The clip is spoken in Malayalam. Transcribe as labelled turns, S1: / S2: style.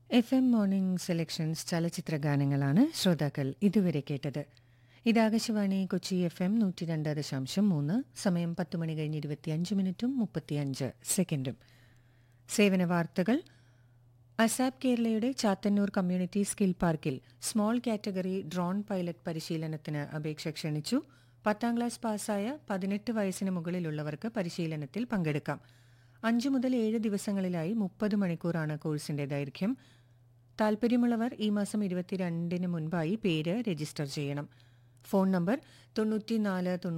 S1: എഫ് എം മോർണിംഗ് സെലക്ഷൻസ് ചലച്ചിത്ര ഗാനങ്ങളാണ് ശ്രോതാക്കൾ ഇതുവരെ കേട്ടത് ഇത് ആകാശവാണി കൊച്ചി എഫ് എം നൂറ്റി രണ്ട് ദശാംശം മൂന്ന് സമയം പത്ത് മണി കഴിഞ്ഞ് ഇരുപത്തിയഞ്ച് മിനിറ്റും മുപ്പത്തിയഞ്ച് സെക്കൻഡും സേവന വാർത്തകൾ അസാബ് കേരളയുടെ ചാത്തന്നൂർ കമ്മ്യൂണിറ്റി സ്കിൽ പാർക്കിൽ സ്മോൾ കാറ്റഗറി ഡ്രോൺ പൈലറ്റ് പരിശീലനത്തിന് അപേക്ഷ ക്ഷണിച്ചു പത്താം ക്ലാസ് പാസ്സായ പതിനെട്ട് വയസ്സിന് മുകളിലുള്ളവർക്ക് പരിശീലനത്തിൽ പങ്കെടുക്കാം അഞ്ചു മുതൽ ഏഴ് ദിവസങ്ങളിലായി മുപ്പത് മണിക്കൂറാണ് കോഴ്സിന്റെ ദൈർഘ്യം താൽപ്പര്യമുള്ളവർ ഈ മാസം ഇരുപത്തിരണ്ടിന് മുൻപായി പേര് രജിസ്റ്റർ ചെയ്യണം ഫോൺ നമ്പർ തൊണ്ണൂറ്റിനാല്